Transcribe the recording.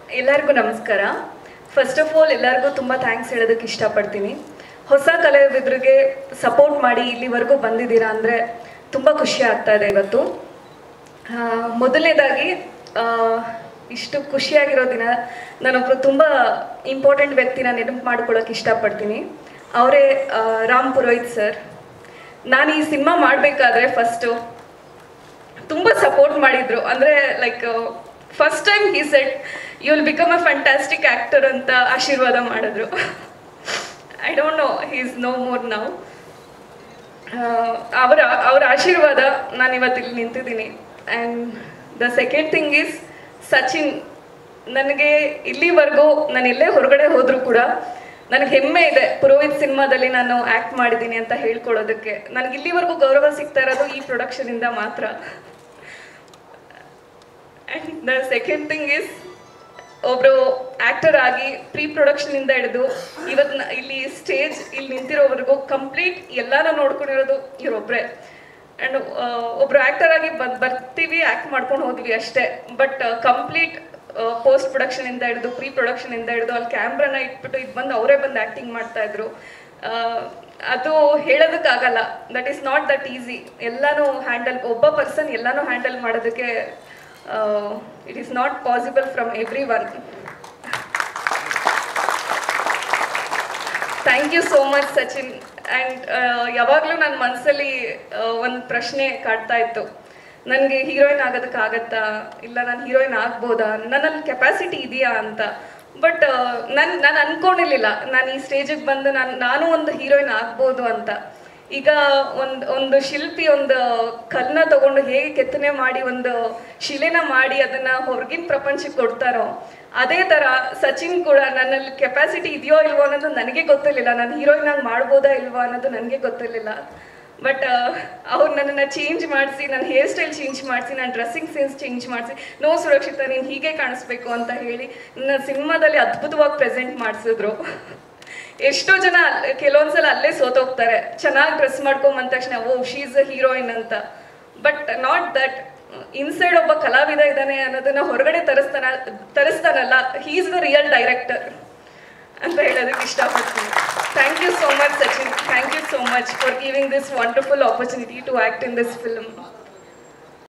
ಎಲ್ಲರಿಗೂ ನಮಸ್ಕಾರ first of all ಎಲ್ಲರಿಗೂ ತುಂಬ ಥ್ಯಾಂಕ್ಸ್ ಹೇಳೋದಕ್ಕೆ ಇಷ್ಟಪಡ್ತೀನಿ ಹೊಸ ಕಲಾವಿದರಿಗೆ ಸಪೋರ್ಟ್ ಮಾಡಿ ಇಲ್ಲಿವರೆಗೂ ಬಂದಿದ್ದೀರಾ ಅಂದರೆ ತುಂಬ ಖುಷಿ ಆಗ್ತಾ ಇದೆ ಇವತ್ತು ಆ, ಮೊದಲನೇದಾಗಿ ಆ, ಇಷ್ಟು ಖುಷಿಯಾಗಿರೋ ದಿನ ನಾನೊಬ್ರು ತುಂಬ ಇಂಪಾರ್ಟೆಂಟ್ ವ್ಯಕ್ತಿನ ನೆನಪು ಮಾಡ್ಕೊಳ್ಳೋಕೆ ಇಷ್ಟಪಡ್ತೀನಿ ಅವರೇ ರಾಮ್ ಪುರೋಹಿತ್ ಸರ್ ನಾನು ಈ ಸಿನಿಮಾ ಮಾಡಬೇಕಾದ್ರೆ ಫಸ್ಟು ತುಂಬ ಸಪೋರ್ಟ್ ಮಾಡಿದ್ರು ಅಂದರೆ like first time he said you will become a fantastic actor ಅಂತ ಆಶೀರ್ವಾದ ಮಾಡಿದ್ರು I don't know he is no more ನಾವು ಅವರ ಅವರ ಆಶೀರ್ವಾದ ನಾನು ಇವತ್ತು ಇಲ್ಲಿ ನಿಂತಿದ್ದೀನಿ and the second thing is Sachin ನನಗೆ ಇಲ್ಲಿವರೆಗೂ ನಾನು ಎಲ್ಲೇ ಹೊರಗಡೆ ಹೋದರೂ ಕೂಡ ನನಗೆ ಹೆಮ್ಮೆ ಇದೆ ಪುರೋಹಿತ್ ಸಿನಿಮಾದಲ್ಲಿ ನಾನು ಆ್ಯಕ್ಟ್ ಮಾಡಿದ್ದೀನಿ ಅಂತ ಹೇಳ್ಕೊಳ್ಳೋದಕ್ಕೆ ನನಗೆ ಇಲ್ಲಿವರೆಗೂ ಗೌರವ ಸಿಗ್ತಾ ಇರೋದು ಈ ಪ್ರೊಡಕ್ಷನಿಂದ ಮಾತ್ರ and the second thing is ಒಬ್ಬರು ಆ್ಯಕ್ಟರ್ ಆಗಿ ಪ್ರೀ ಪ್ರೊಡಕ್ಷನಿಂದ ಹಿಡಿದು ಇವತ್ತು ನ- ಇಲ್ಲಿ ಸ್ಟೇಜ್ ಇಲ್ಲಿ ನಿಂತಿರೋವರೆಗೂ ಕಂಪ್ಲೀಟ್ ಎಲ್ಲಾನು ನೋಡ್ಕೊಂಡಿರೋದು ಇವರೊಬ್ಬರೇ ಆ್ಯಂಡ್ ಒಬ್ರು ಆ್ಯಕ್ಟರ್ ಆಗಿ ಬಂದ್ ಬರ್ತೀವಿ ಆ್ಯಕ್ಟ್ ಮಾಡ್ಕೊಂಡು ಹೋದ್ವಿ ಅಷ್ಟೇ ಬಟ್ ಕಂಪ್ಲೀಟ್ ಪೋಸ್ಟ್ ಪ್ರೊಡಕ್ಷನಿಂದ ಹಿಡಿದು ಪ್ರೀ ಪ್ರೊಡಕ್ಷನಿಂದ ಹಿಡಿದು ಅಲ್ಲಿ ಕ್ಯಾಮ್ರಾನ ಇಟ್ಬಿಟ್ಟು ಇದು ಬಂದು ಅವರೇ ಬಂದು ಆ್ಯಕ್ಟಿಂಗ್ ಮಾಡ್ತಾ ಇದ್ರು ಆ, ಅದು ಹೇಳೋದಕ್ಕಾಗಲ್ಲ that is not that easy ಎಲ್ಲಾನು ಹ್ಯಾಂಡಲ್ ಒಬ್ಬ ಪರ್ಸನ್ ಎಲ್ಲಾನು ಹ್ಯಾಂಡಲ್ ಮಾಡೋದಕ್ಕೆ it is not possible from everyone thank you so much Sachin and ಯಾವಾಗಲೂ ನನ್ನ ಮನಸ್ಸಲ್ಲಿ ಒಂದು ಪ್ರಶ್ನೆ ಕಾಡ್ತಾ ಇತ್ತು ನನಗೆ ಹೀರೋಯಿನ್ ಆಗೋದಕ್ಕಾಗತ್ತಾ ಇಲ್ಲ ನಾನು ಹೀರೋಯಿನ್ ಆಗ್ಬೋದಾ ನನ್ನಲ್ಲಿ ಕೆಪಾಸಿಟಿ ಇದೆಯಾ ಅಂತ ಬಟ್ ನಾನು ನಾನು ಅನ್ಕೊಂಡಿರ್ಲಿಲ್ಲ ನಾನು ಈ ಸ್ಟೇಜಿಗೆ ಬಂದು ನಾನು ನಾನು ಒಂದು ಹೀರೋಯಿನ್ ಆಗ್ಬೋದು ಅಂತ ಈಗ ಒಂದು ಒಂದು ಶಿಲ್ಪಿ ಒಂದು ಕಲ್ಲನ್ನ ತಗೊಂಡು ಹೇಗೆ ಕೆತ್ತನೆ ಮಾಡಿ ಒಂದು ಶಿಲೆನ ಮಾಡಿ ಅದನ್ನ ಹೊರಗಿನ ಪ್ರಪಂಚಕ್ಕೆ ಕೊಡ್ತಾರೋ ಅದೇ ಥರ ಸಚಿನ್ ಕೂಡ ನನ್ನಲ್ಲಿ ಕೆಪಾಸಿಟಿ ಇದೆಯೋ ಇಲ್ವೋ ಅನ್ನೋದು ನನಗೆ ಗೊತ್ತಿರಲಿಲ್ಲ ನಾನು ಹೀರೋಯಿನ್ ಆಗಿ ಮಾಡ್ಬೋದಾ ಇಲ್ವಾ ಅನ್ನೋದು ನನಗೆ ಗೊತ್ತಿರಲಿಲ್ಲ ಬಟ್ ಅವ್ರು ನನ್ನನ್ನು ಚೇಂಜ್ ಮಾಡಿಸಿ ನನ್ನ ಹೇರ್ ಸ್ಟೈಲ್ ಚೇಂಜ್ ಮಾಡಿಸಿ ನನ್ನ ಡ್ರೆಸ್ಸಿಂಗ್ ಸೆನ್ಸ್ ಚೇಂಜ್ ಮಾಡಿಸಿ ನೋ ಸುರಕ್ಷಿತ ನೀನು ಹೀಗೆ ಕಾಣಿಸ್ಬೇಕು ಅಂತ ಹೇಳಿ ನನ್ನ ಸಿನಿಮಾದಲ್ಲಿ ಅದ್ಭುತವಾಗಿ ಪ್ರೆಸೆಂಟ್ ಮಾಡಿಸಿದ್ರು ಎಷ್ಟೋ ಜನ ಅಲ್- ಕೆಲವೊಂದ್ಸಲ ಅಲ್ಲೇ ಸೋತೋಗ್ತಾರೆ ಚೆನ್ನಾಗಿ ಡ್ರೆಸ್ ಮಾಡ್ಕೊಂಬಂದ ತಕ್ಷಣ ಓ ಶೀಸ್ ಅ ಹೀರೋಯಿನ್ ಅಂತ ಬಟ್ ನಾಟ್ ದಟ್ ಇನ್ಸೈಡ್ ಒಬ್ಬ ಕಲಾವಿದ ಇದ್ದಾನೆ ಅನ್ನೋದನ್ನ ಹೊರಗಡೆ ತರಿಸ್ತಾನ ತರಿಸ್ತಾನಲ್ಲ he is the real director ಅಂತ ಹೇಳೋದಕ್ಕೆ ಇಷ್ಟಪಡ್ತೀನಿ thank you so much Sachin thank you so much for giving this wonderful opportunity to act in this film